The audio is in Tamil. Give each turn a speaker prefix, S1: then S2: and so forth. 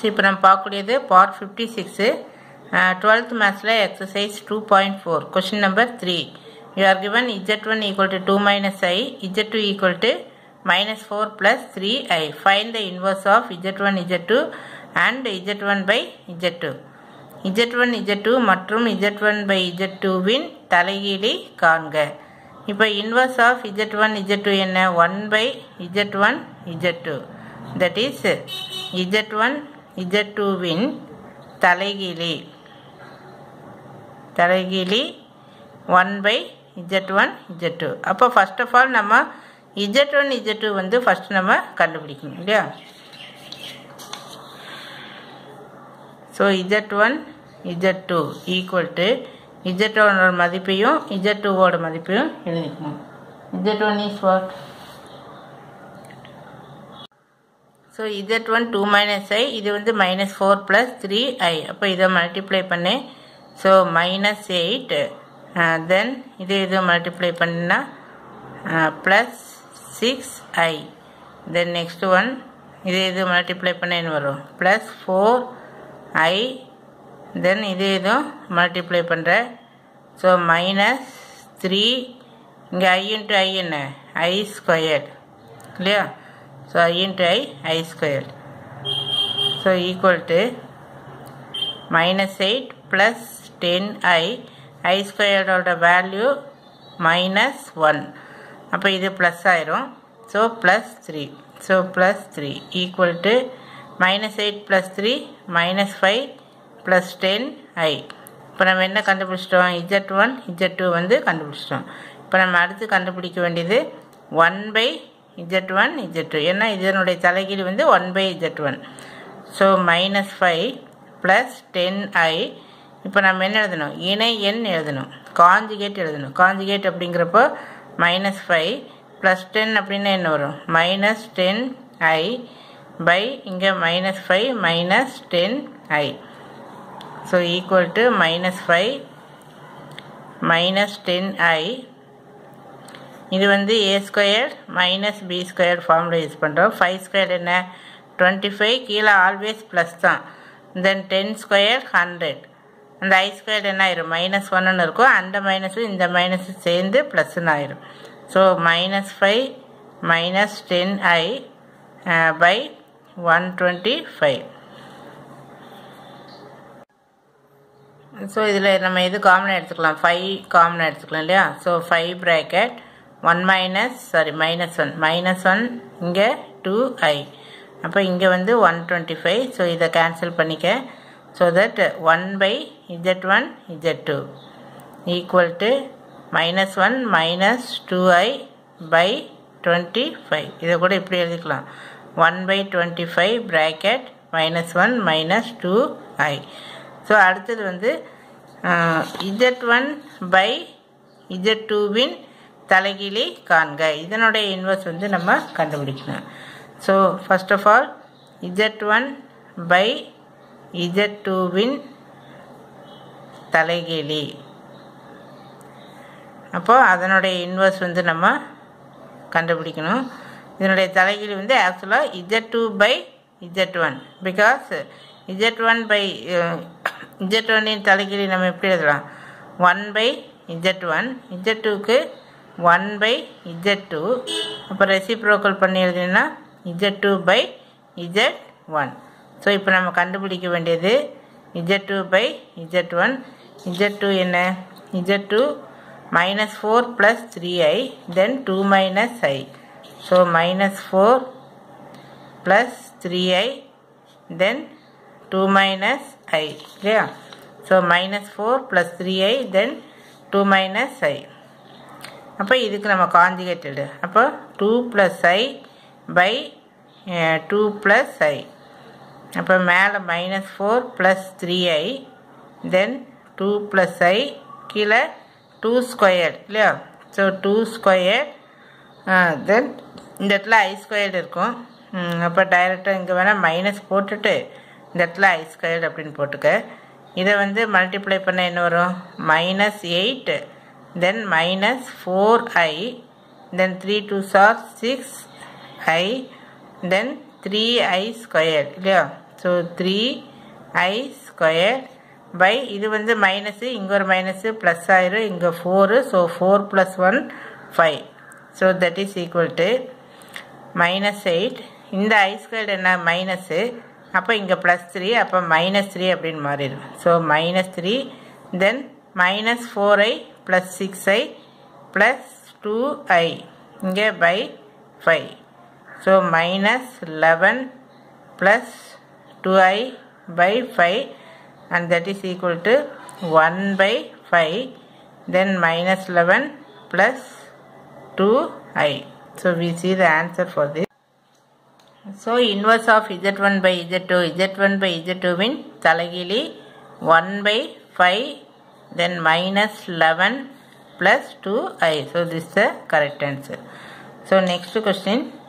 S1: இப்போ நம்ம பார்க்கக்கூடியது பார்ட் ஃபிஃப்டி சிக்ஸு டுவெல்த் மேத்ஸில் exercise two point four question number three you are given z one equal to two minus i z two equal to minus four plus three i find the inverse of z one z two and z one by z two z one z two மற்றும் இஜெட் ஒன் பை இஜெட் டூவின் தலைகீழி காண்க இப்போ inverse of z one z two என்ன one by z one z two that is z one z டூவின் தலைகீழி தலைகீழி one by z one z two அப்போ ஃபர்ஸ்ட் ஆஃப் ஆல் நம்ம இஜெட் ஒன் இஜெட் டூ வந்து ஃபர்ஸ்ட் நம்ம கண்டுபிடிக்கணும் இல்லையா so z one z two equal to z ஒனோட மதிப்பையும் இஜெட் டூவோட மதிப்பையும் எழுதிக்கணும் z one is what so z one two minus i இது வந்து minus four plus three i அப்போ இதை மல்டிப்ளை பண்ணு ஸோ மைனஸ் எயிட் தென் இது இது மல்டிப்ளை பண்ணினா plus six i then next one இது இது மல்டிப்ளை பண்ண என்ன வரும் ப்ளஸ் ஃபோர் ஐ தென் இது இதுவும் மல்டிப்ளை பண்ணுற ஸோ மைனஸ் த்ரீ இங்கே ஐ இன்ட்டு ஐ என்ன ஐ ஸ்கொயர்ட் இல்லையா so i into i i squared so equal to minus eight plus ten i i ஸ்கொயர்டோட வேல்யூ மைனஸ் ஒன் அப்போ இது ப்ளஸ் ஆயிரும் so plus three so plus three equal to minus eight plus three minus five plus ten i இப்போ நம்ம என்ன கண்டுபிடிச்சிட்டோம் இஜெட் ஒன் இஜெட் டூ வந்து கண்டுபிடிச்சிட்டோம் இப்போ நம்ம அடுத்து கண்டுபிடிக்க வேண்டியது one by z one z two ஏன்னா இதனுடைய தலைகீழ் வந்து one by z one so minus five plus ten i இப்போ நம்ம என்ன எழுதணும் இணை எண் எழுதணும் காஞ்சிகேட் எழுதணும் காஞ்சிகேட் அப்படிங்கிறப்போ மைனஸ் ஃபைவ் ப்ளஸ் டென் அப்படின்னு என்ன வரும் மைனஸ் டென் ஐ பை இங்கே minus five minus ten i so equal to minus five minus ten i இது வந்து a square minus b square ஃபார்மில் யூஸ் பண்ணுறோம் ஃபைவ் ஸ்கொயர் என்ன டுவெண்ட்டி ஃபைவ் கீழே ஆல்வேஸ் ப்ளஸ் தான் தென் டென் ஸ்கொயர் ஹண்ட்ரட் அந்த ஐ ஸ்கொயர் என்ன ஆயிரும் மைனஸ் ஒன்னு இருக்கும் அந்த மைனஸும் இந்த மைனஸும் சேர்ந்து ப்ளஸ்ன்னு ஆயிரும் so minus five minus ten i by one twenty five so இதில் நம்ம எது காமனாக எடுத்துக்கலாம் ஃபைவ் காமனாக எடுத்துக்கலாம் இல்லையா so five bracket one minus sorry minus one minus one இங்கே டூ ஐ அப்போ இங்கே வந்து ஒன் டுவெண்ட்டி ஃபைவ் ஸோ இதை கேன்சல் பண்ணிக்க so that one by z one z two equal to minus one minus two i by twenty five இதை கூட இப்படி எழுதிக்கலாம் one by twenty five bracket minus one minus two i so அடுத்தது வந்து இஜெட் ஒன் பை இஜெட் டூவின் தலைகீழி காண்க இதனுடைய இன்வெர்ஸ் வந்து நம்ம கண்டுபிடிக்கணும் so first of all z one by z டூவின் தலைகீழி அப்போது அதனுடைய இன்வெர்ஸ் வந்து நம்ம கண்டுபிடிக்கணும் இதனுடைய தலைகீழி வந்து ஆக்சுவலாக z two by z one because z one by z ஒன்னின் தலைகீழி நம்ம எப்படி எழுதலாம் one by z one z டூக்கு ஒன் பை இஜெட் டூ அப்போ ரெசிப்ரோக்கல் பண்ணி எழுதினா z two by z one so இப்போ நம்ம கண்டுபிடிக்க வேண்டியது z two by z one z two என்ன z two minus 4 plus 3i then 2 minus i so minus 4 plus 3i then 2 minus i yeah so minus 4 plus 3i then 2 minus i அப்போ இதுக்கு நம்ம காஞ்சிகேட் எடு அப்போ two plus i by two plus i அப்போ மேலே minus four plus three i then two plus i கீழே டூ ஸ்கொயர் இல்லையா ஸோ டூ ஸ்கொயர் தென் இந்த இடத்துல ஐ ஸ்கொயர்டு இருக்கும் அப்போ டைரெக்டாக இங்கே வேணால் மைனஸ் போட்டுட்டு இந்த இடத்துல ஐ ஸ்கொயர்டு அப்படின்னு போட்டுக்க இதை வந்து மல்டிப்ளை பண்ண என்ன வரும் minus eight then minus four i then three two sir six i then three i square இல்லையா so three i square by இது வந்து மைனஸு இங்கே ஒரு மைனஸு ப்ளஸ் ஆயிரும் இங்கே four so four plus one five so that is equal to minus eight இந்த ஐ ஸ்கொயர்டு என்ன மைனஸு அப்போ இங்கே ப்ளஸ் த்ரீ அப்போ மைனஸ் த்ரீ அப்படின்னு மாறிடும் so minus three then minus four i plus six i plus two i இங்கே by five so minus eleven plus two i by five and that is equal to 1 by 5 then minus 11 plus 2i so we see the answer for this so inverse of z1 by z2 z1 by z2 வின் தலைகீழி 1 by 5 then minus 11 plus 2i so this is the correct answer so next question